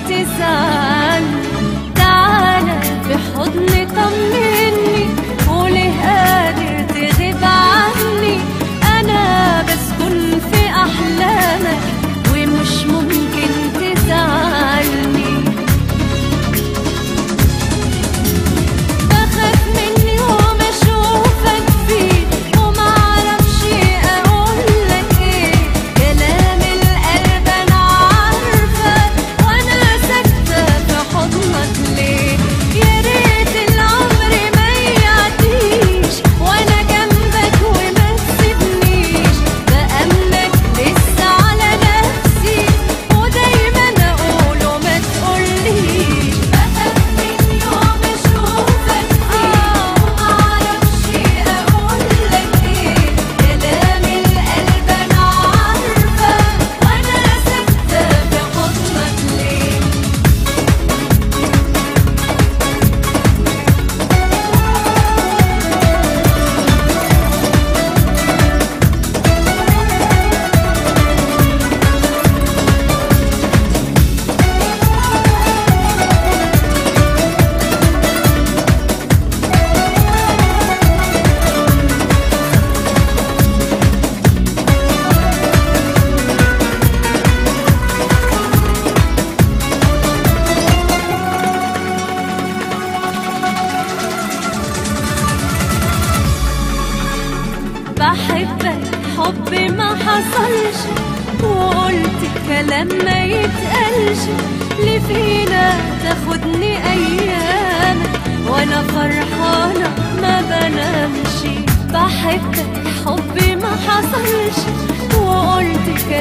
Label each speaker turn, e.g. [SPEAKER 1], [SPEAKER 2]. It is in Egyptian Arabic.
[SPEAKER 1] تزعل تعالى في حضني طمني وليه قادر تغيب عني انا بسكن في احلامك ومش ممكن تزعلني بخاف من يوم اشوفك فيه ومعرفش اقولك ايه كلام القلب انا عارفه وانا ساكته في حضنك ليه يا ريت العمر ما يعديش وانا جنبك وما تسيبنيش بأمنك لسه على نفسي ودايما اقول وما تقوليش بخاف من يوم اشوفك فيه ومعرفش اقولك ايه كلام القلب انا عارفه وانا ساكته في حضنك ليه بحبك حب ما حصلش وقلت كلام ما يتقالش اللي فينا تاخدني ايامك وانا فرحانه ما بنامش بحبك حب ما حصلش وقلت